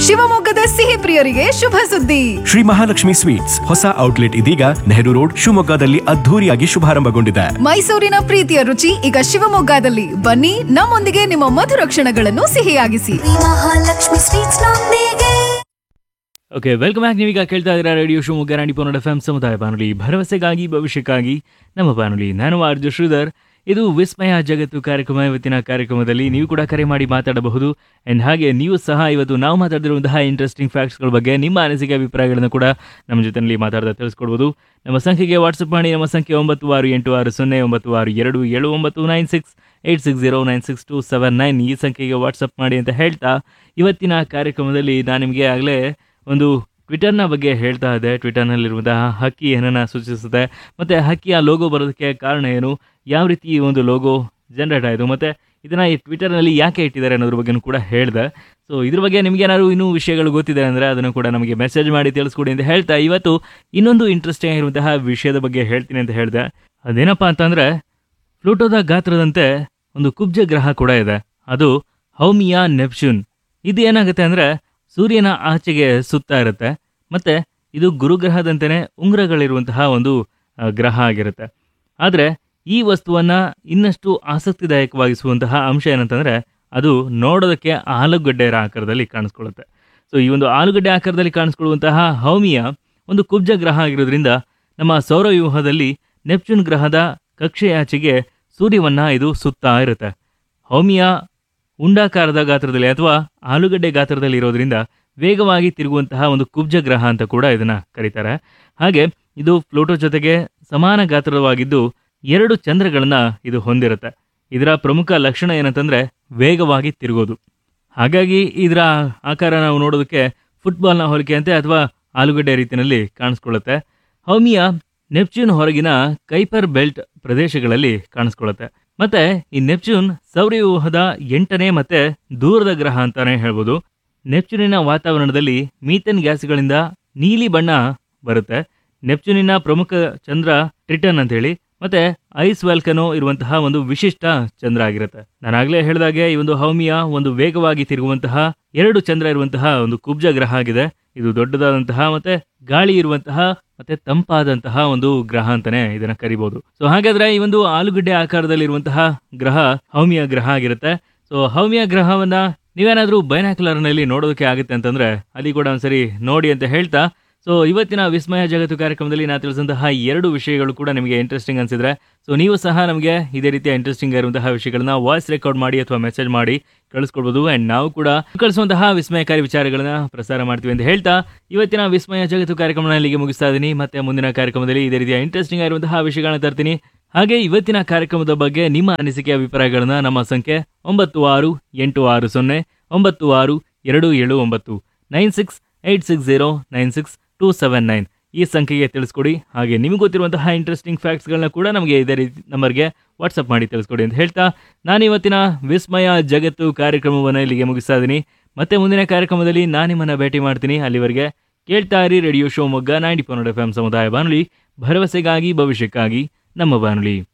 ಶಿವಮೊಗ್ಗದ ಸಿಹಿ ಪ್ರಿಯರಿಗೆ ಶುಭ ಸುದ್ದಿ ಶ್ರೀ ಮಹಾಲಕ್ಷ್ಮಿ ಸ್ವೀಟ್ಸ್ ಹೊಸ ಔಟ್ಲೆಟ್ ಇದೀಗ ನೆಹರು ರೋಡ್ ಶಿವಮೊಗ್ಗದಲ್ಲಿ ಅದ್ಧೂರಿಯಾಗಿ ಶುಭಾರಂಭಗೊಂಡಿದೆ ಮೈಸೂರಿನ ಪ್ರೀತಿಯ ರುಚಿ ಈಗ ಶಿವಮೊಗ್ಗದಲ್ಲಿ ಬನ್ನಿ ನಮ್ಮೊಂದಿಗೆ ನಿಮ್ಮ ಮಧುರ ಕ್ಷಣಗಳನ್ನು ಸಿಹಿಯಾಗಿಸಿ ಮಹಾಲಕ್ಷ್ಮಿ ಸ್ವೀಟ್ಸ್ ನೊಂದಿಗೆ ಓಕೆ ವೆಲ್ಕಮ್ ಬ್ಯಾಕ್ ನೀವೀಗ ಕೇಳ್ತಾ ಇದ್ದೀರಾ ರೇಡಿಯೋ ಶಿವಮೊಗ್ಗ ರಾಣಿ ಪೋನಡ್ ಎಫ್ ಎಂ ಸಮುದಾಯ ಬಾನುಲಿ ಭರವಸೆಗಾಗಿ ಭವಿಷ್ಯಕ್ಕಾಗಿ ನಮ್ಮ ಬಾನುಲಿ ನಾನು ಆರ್ಜು ಶ್ರೀಧರ್ ಇದು ವಿಸ್ಮಯ ಜಗತ್ತು ಕಾರ್ಯಕ್ರಮ ಇವತ್ತಿನ ಕಾರ್ಯಕ್ರಮದಲ್ಲಿ ನೀವು ಕೂಡ ಕರೆ ಮಾಡಿ ಮಾತಾಡಬಹುದು ಆ್ಯಂಡ್ ಹಾಗೆ ನೀವು ಸಹ ಇವತ್ತು ನಾವು ಮಾತಾಡಿರುವಂತಹ ಇಂಟ್ರೆಸ್ಟಿಂಗ್ ಫ್ಯಾಕ್ಟ್ಸ್ಗಳ ಬಗ್ಗೆ ನಿಮ್ಮ ಅನಿಸಿಕೆ ಅಭಿಪ್ರಾಯಗಳನ್ನು ಕೂಡ ನಮ್ಮ ಜೊತೆಯಲ್ಲಿ ಮಾತಾಡ್ತಾ ತಿಳಿಸ್ಕೊಡ್ಬೋದು ನಮ್ಮ ಸಂಖ್ಯೆಗೆ ವಾಟ್ಸಪ್ ಮಾಡಿ ನಮ್ಮ ಸಂಖ್ಯೆ ಒಂಬತ್ತು ಆರು ಎಂಟು ಆರು ಸೊನ್ನೆ ಒಂಬತ್ತು ಆರು ಎರಡು ಏಳು ಒಂಬತ್ತು nine six eight six zero nine six two seven nine ಈ ಸಂಖ್ಯೆಗೆ ವಾಟ್ಸಪ್ ಮಾಡಿ ಅಂತ ಹೇಳ್ತಾ ಇವತ್ತಿನ ಕಾರ್ಯಕ್ರಮದಲ್ಲಿ ನಾನು ನಿಮಗೆ ಆಗಲೇ ಒಂದು ಟ್ವಿಟರ್ನ ಬಗ್ಗೆ ಹೇಳ್ತಾ ಇದ್ದೆ ಟ್ವಿಟರ್ನಲ್ಲಿರುವಂತಹ ಹಕ್ಕಿ ಏನನ್ನು ಸೂಚಿಸುತ್ತೆ ಮತ್ತು ಹಕ್ಕಿಯ ಲೋಗೋ ಬರೋದಕ್ಕೆ ಕಾರಣ ಏನು ಯಾವ ರೀತಿ ಈ ಒಂದು ಲೋಗೋ ಜನ್ರೇಟ್ ಆಯಿತು ಮತ್ತು ಇದನ್ನು ಈ ಟ್ವಿಟರ್ನಲ್ಲಿ ಯಾಕೆ ಇಟ್ಟಿದ್ದಾರೆ ಅನ್ನೋದ್ರ ಬಗ್ಗೆನೂ ಕೂಡ ಹೇಳಿದೆ ಸೊ ಇದ್ರ ಬಗ್ಗೆ ನಿಮಗೆ ಏನಾದ್ರು ಇನ್ನೂ ವಿಷಯಗಳು ಗೊತ್ತಿದೆ ಅಂದರೆ ಅದನ್ನು ಕೂಡ ನಮಗೆ ಮೆಸೇಜ್ ಮಾಡಿ ತಿಳಿಸ್ಕೊಡಿ ಅಂತ ಹೇಳ್ತಾ ಇವತ್ತು ಇನ್ನೊಂದು ಇಂಟ್ರೆಸ್ಟಿಂಗ್ ಆಗಿರುವಂತಹ ವಿಷಯದ ಬಗ್ಗೆ ಹೇಳ್ತೀನಿ ಅಂತ ಹೇಳಿದೆ ಅದೇನಪ್ಪ ಅಂತಂದರೆ ಪ್ಲೂಟೋದ ಗಾತ್ರದಂತೆ ಒಂದು ಕುಬ್ಜ ಗ್ರಹ ಕೂಡ ಇದೆ ಅದು ಹೌಮಿಯಾ ನೆಪ್ಚೂನ್ ಇದು ಏನಾಗುತ್ತೆ ಅಂದರೆ ಸೂರ್ಯನ ಆಚೆಗೆ ಸುತ್ತಾ ಇರುತ್ತೆ ಮತ್ತು ಇದು ಗುರುಗ್ರಹದಂತೆಯೇ ಉಂಗುರಗಳಿರುವಂತಹ ಒಂದು ಆ, ಗ್ರಹ ಆಗಿರುತ್ತೆ ಆದರೆ ಈ ವಸ್ತುವನ್ನು ಇನ್ನಷ್ಟು ಆಸಕ್ತಿದಾಯಕವಾಗಿಸುವಂತಹ ಅಂಶ ಏನಂತಂದರೆ ಅದು ನೋಡೋದಕ್ಕೆ ಆಲೂಗಡ್ಡೆ ಆಕಾರದಲ್ಲಿ ಕಾಣಿಸ್ಕೊಳ್ಳುತ್ತೆ ಸೊ ಈ ಒಂದು ಆಲೂಗಡ್ಡೆ ಆಕಾರದಲ್ಲಿ ಕಾಣಿಸ್ಕೊಳ್ಳುವಂತಹ ಹೌಮಿಯ ಒಂದು ಕುಬ್ಜ ಗ್ರಹ ಆಗಿರೋದ್ರಿಂದ ನಮ್ಮ ಸೌರವ್ಯೂಹದಲ್ಲಿ ನೆಪ್ಚೂನ್ ಗ್ರಹದ ಕಕ್ಷೆಯಾಚೆಗೆ ಸೂರ್ಯವನ್ನು ಇದು ಸುತ್ತಾ ಇರುತ್ತೆ ಹೌಮಿಯ ಉಂಡಾಕಾರದ ಗಾತ್ರದಲ್ಲಿ ಅಥವಾ ಆಲೂಗಡ್ಡೆ ಗಾತ್ರದಲ್ಲಿ ಇರೋದ್ರಿಂದ ವೇಗವಾಗಿ ತಿರುಗುವಂತಹ ಒಂದು ಕುಬ್ಜ ಗ್ರಹ ಅಂತ ಕೂಡ ಇದನ್ನ ಕರೀತಾರೆ ಹಾಗೆ ಇದು ಪ್ಲೂಟೋ ಜೊತೆಗೆ ಸಮಾನ ಗಾತ್ರವಾಗಿದ್ದು ಎರಡು ಚಂದ್ರಗಳನ್ನ ಇದು ಹೊಂದಿರುತ್ತೆ ಇದರ ಪ್ರಮುಖ ಲಕ್ಷಣ ಏನಂತಂದ್ರೆ ವೇಗವಾಗಿ ತಿರುಗೋದು ಹಾಗಾಗಿ ಇದರ ಆಕಾರ ನಾವು ನೋಡೋದಕ್ಕೆ ಫುಟ್ಬಾಲ್ನ ಹೋಲಿಕೆಯಂತೆ ಅಥವಾ ಆಲೂಗಡ್ಡೆ ರೀತಿಯಲ್ಲಿ ಕಾಣಿಸ್ಕೊಳ್ಳುತ್ತೆ ಹೌಮಿಯ ನೆಪ್ಚೂನ್ ಹೊರಗಿನ ಕೈಪರ್ ಬೆಲ್ಟ್ ಪ್ರದೇಶಗಳಲ್ಲಿ ಕಾಣಿಸ್ಕೊಳ್ಳುತ್ತೆ ಮತ್ತೆ ಈ ನೆಪ್ಚೂನ್ ಸೌರವ್ಯೂಹದ ಎಂಟನೇ ಮತ್ತೆ ದೂರದ ಗ್ರಹ ಅಂತಾನೆ ಹೇಳ್ಬೋದು ನೆಪ್ಚೂನಿನ ವಾತಾವರಣದಲ್ಲಿ ಮೀಥೇನ್ ಗ್ಯಾಸ್ಗಳಿಂದ ನೀಲಿ ಬಣ್ಣ ಬರುತ್ತೆ ನೆಪ್ಚೂನಿನ ಪ್ರಮುಖ ಚಂದ್ರ ಟ್ರಿಟನ್ ಅಂತ ಹೇಳಿ ಮತ್ತೆ ಐಸ್ ವ್ಯಾಲ್ಕನೋ ಇರುವಂತಹ ಒಂದು ವಿಶಿಷ್ಟ ಚಂದ್ರ ಆಗಿರುತ್ತೆ ನಾನಾಗಲೇ ಹೇಳಿದಾಗೆ ಈ ಒಂದು ಹೌಮಿಯ ಒಂದು ವೇಗವಾಗಿ ತಿರುಗುವಂತಹ ಎರಡು ಚಂದ್ರ ಇರುವಂತಹ ಒಂದು ಕುಬ್ಜ ಗ್ರಹ ಆಗಿದೆ ಇದು ದೊಡ್ಡದಾದಂತಹ ಮತ್ತೆ ಗಾಳಿ ಇರುವಂತಹ ಮತ್ತೆ ತಂಪಾದಂತಹ ಒಂದು ಗ್ರಹ ಅಂತಾನೆ ಇದನ್ನ ಕರಿಬಹುದು ಸೊ ಹಾಗಾದ್ರೆ ಈ ಒಂದು ಆಲೂಗಡ್ಡೆ ಆಕಾರದಲ್ಲಿರುವಂತಹ ಗ್ರಹ ಹೌಮಿಯ ಗ್ರಹ ಆಗಿರುತ್ತೆ ಸೊ ಹೌಮಿಯ ಗ್ರಹವನ್ನ ನೀವೇನಾದ್ರೂ ಬೈನಾಕ್ಯುಲರ್ ನಲ್ಲಿ ನೋಡೋದಕ್ಕೆ ಆಗುತ್ತೆ ಅಂತಂದ್ರೆ ಅಲ್ಲಿ ಕೂಡ ಒಂದ್ಸರಿ ನೋಡಿ ಅಂತ ಹೇಳ್ತಾ ಸೊ ಇವತ್ತಿನ ವಿಸ್ಮಯ ಜಗತ್ತು ಕಾರ್ಯಕ್ರಮದಲ್ಲಿ ನಾನು ತಿಳಿಸಿದಂತಹ ಎರಡು ವಿಷಯಗಳು ಕೂಡ ನಿಮಗೆ ಇಂಟ್ರೆಸ್ಟಿಂಗ್ ಅನ್ಸಿದ್ರೆ ಸೊ ನೀವು ಸಹ ನಮಗೆ ಇದೇ ರೀತಿಯ ಇಂಟ್ರೆಸ್ಟಿಂಗ್ ಇರುವಂತಹ ವಿಷಯಗಳನ್ನ ವಾಯ್ಸ್ ರೆಕಾರ್ಡ್ ಮಾಡಿ ಅಥವಾ ಮೆಸೇಜ್ ಮಾಡಿ ಕಳಿಸ್ಕೊಡ್ಬೋದು ಆ್ಯಂಡ್ ನಾವು ಕೂಡ ಕಳಿಸುವಂತಹ ವಿಸ್ಮಯಕಾರಿ ವಿಚಾರಗಳನ್ನ ಪ್ರಸಾರ ಮಾಡ್ತೀವಿ ಅಂತ ಹೇಳ್ತಾ ಇವತ್ತಿನ ವಿಸ್ಮಯ ಜಗತ್ತು ಕಾರ್ಯಕ್ರಮನ ಇಲ್ಲಿಗೆ ಮುಗಿಸ್ತಾ ಇದ್ದೀನಿ ಮತ್ತೆ ಮುಂದಿನ ಕಾರ್ಯಕ್ರಮದಲ್ಲಿ ಇದೇ ರೀತಿಯ ಇಂಟ್ರೆಸ್ಟಿಂಗ್ ಆಗಿರುವಂತಹ ವಿಷಯಗಳನ್ನ ತರ್ತೀನಿ ಹಾಗೆ ಇವತ್ತಿನ ಕಾರ್ಯಕ್ರಮದ ಬಗ್ಗೆ ನಿಮ್ಮ ಅನಿಸಿಕೆ ಅಭಿಪ್ರಾಯಗಳನ್ನ ನಮ್ಮ ಸಂಖ್ಯೆ ಒಂಬತ್ತು ಆರು ಎಂಟು ಆರು ಸೊನ್ನೆ ಒಂಬತ್ತು ಆರು ಎರಡು ಏಳು ಒಂಬತ್ತು nine six eight six zero nine six two seven nine ಈ ಸಂಖ್ಯೆಗೆ ತಿಳಿಸ್ಕೊಡಿ ಹಾಗೆ ನಿಮಗೆ ಗೊತ್ತಿರುವಂತಹ ಇಂಟ್ರೆಸ್ಟಿಂಗ್ ಫ್ಯಾಕ್ಟ್ಸ್ಗಳನ್ನ ಕೂಡ ನಮಗೆ ಇದೇ ರೀತಿ ನಂಬರ್ಗೆ ವಾಟ್ಸಪ್ ಮಾಡಿ ತಿಳಿಸ್ಕೊಡಿ ಅಂತ ಹೇಳ್ತಾ ನಾನು ಇವತ್ತಿನ ವಿಸ್ಮಯ ಜಗತ್ತು ಕಾರ್ಯಕ್ರಮವನ್ನು ಇಲ್ಲಿಗೆ ಮುಗಿಸ್ತಾ ಇದ್ದೀನಿ ಮತ್ತೆ ಮುಂದಿನ ಕಾರ್ಯಕ್ರಮದಲ್ಲಿ ನಾನು ನಿಮ್ಮನ್ನು ಭೇಟಿ ಮಾಡ್ತೀನಿ ಅಲ್ಲಿವರೆಗೆ ಕೇಳ್ತಾ ಇರಿ radio Shivamogga ninety four F M ಸಮುದಾಯ ಬಾನುಲಿ ಭರವಸೆಗಾಗಿ ಭವಿಷ್ಯಕ್ಕಾಗಿ ನಮ್ಮ ಬಾನುಲಿ